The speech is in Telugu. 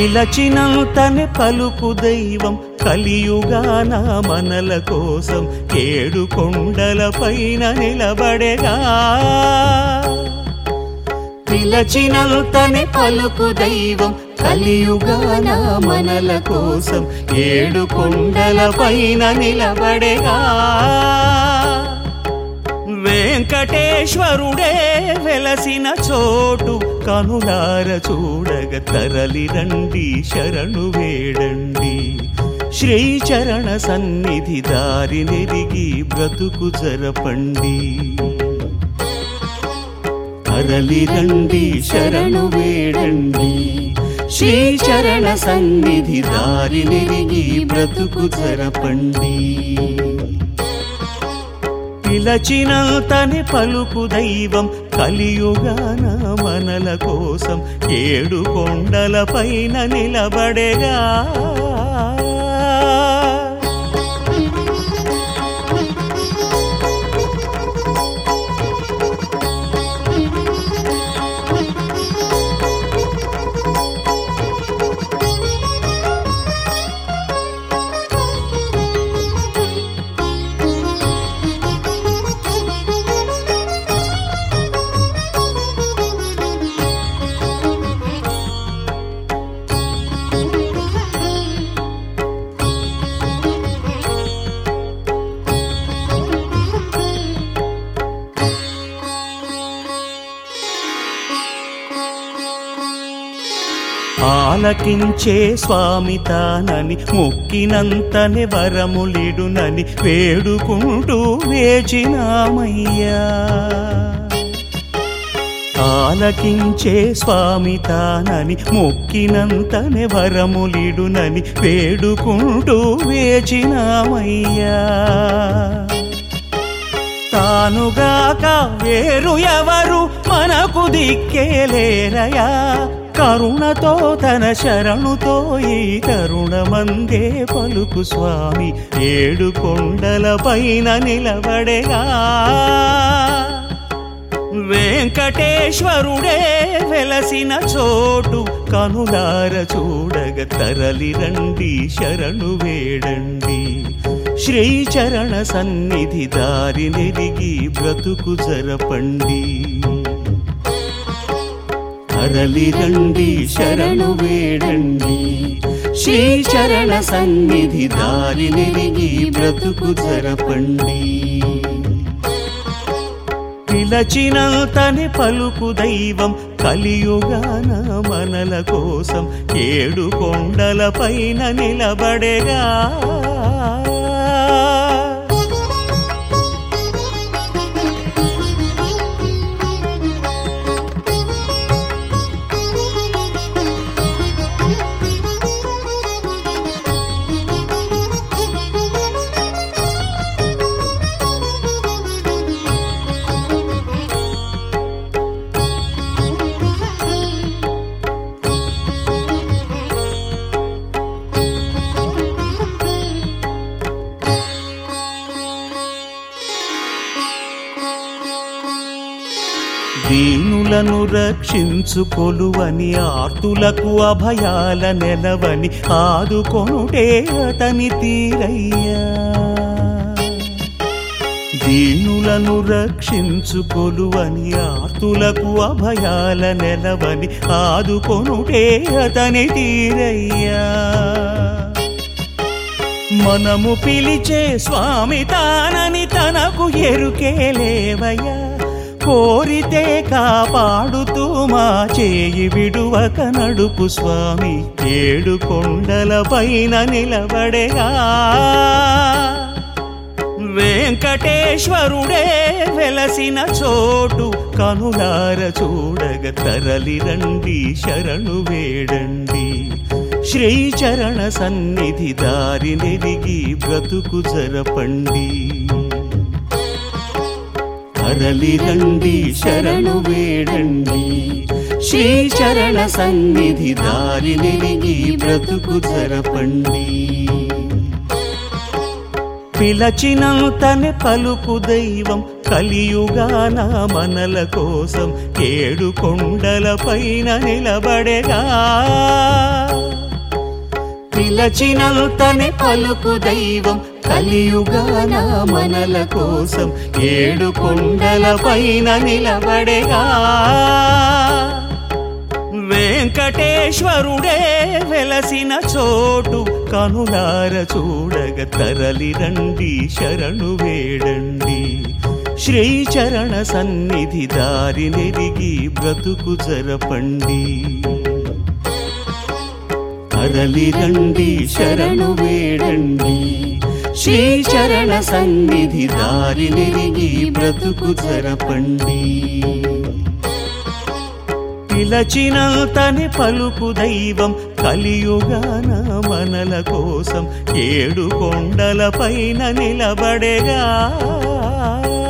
పిలచినంతనే పలుకు దైవం కలియుగాన మనల కోసం ఏడు కొండల పైన నిలబడేగా పిలచినంతనే పలుకు దైవం కలియుగాన మనల కోసం ఏడు కొండల పైన నిలబడేగా వెంకటేశ్వరుడే వెలసిన చోటు కనులార చూడగ తరలి రండి శరణు వేడండి శ్రీచరణ సన్నిధి దారి నెరిగి బ్రతుకు జరపండి తరలి రండి శరణు వేడండి శ్రీచరణ సన్నిధి దారి నెరిగి బ్రతుకు జరపండి పిలచినంతని పలుకు దైవం కలియుగాన మనల కోసం ఏడు కొండల పైన నిలబడేగా ఆలకించే స్వామి తానని మొక్కినంతనే వరములిడునని వేడుకుంటూ వేచినామయ్యా ఆలకించే స్వామి తానని మొక్కినంతనే వరములిడునని వేడుకుంటూ వేచినామయ్యా తానుగాక వేరు ఎవరు మనకు దిక్కేలేరయా కరుణతో తన శరణుతో ఈ కరుణమందే పలుకు స్వామి ఏడు కొండల పైన నిలబడేగా వెంకటేశ్వరుడే వెలసిన చోటు కనులార చూడగ తరలి రండి శరణు వేడండి శ్రీచరణ సన్నిధి దారి నెరిగి బ్రతుకు జరపండి తరలి రండి శరణు వేడండి శ్రీచరణ సన్నిధి దారి నెరిగి బ్రతుకు జరపండి పిలచినంతని పలుకు దైవం కలియుగాన మనల కోసం ఏడు కొండల పైన నిలబడేగా దీనులను రక్షించుకొలువని ఆర్తులకు అభయాల నెలవని ఆదుకొనుటే అతని తీరయ్యా దీనులను రక్షించుకొలువని ఆర్తులకు అభయాల నెలవని ఆదుకొనుటే అతని తీరయ్యా మనము పిలిచే స్వామి తానని తనకు ఎరుకే లేవయ్యా కోరితే కాపాడుతూ మా చేయి విడువక నడుపు స్వామి ఏడు కొండల పైన నిలబడేగా వెంకటేశ్వరుడే వెలసిన చోటు కనులార చూడగ తరలి రండి శరణు వేడండి శ్రీచరణ సన్నిధి దారి నెరిగి బ్రతుకు జరపండి తరలి రండి శరణు వేడండి శ్రీచరణ సన్నిధి దారి నెరిగి బ్రతుకు జరపండి పిలచినంతనే పలుకు దైవం కలియుగాన మనల కోసం ఏడు కొండల పైన నిలబడేగా పిలచినంతనే పలుకు దైవం కలియుగాన మనల కోసం ఏడు కొండల పైన నిలబడేగా వెంకటేశ్వరుడే వెలసిన చోటు కనులార చూడగ తరలి రండి శరణు వేడండి శ్రీచరణ సన్నిధి దారి నెరిగి బ్రతుకు జరపండి తరలి రండి శరణు వేడండి శ్రీచరణ సన్నిధి దారి నెరిగి బ్రతుకు జరపండి పిలచినంతని పలుకు దైవం కలియుగాన మనల కోసం ఏడు కొండల పైన నిలబడేగా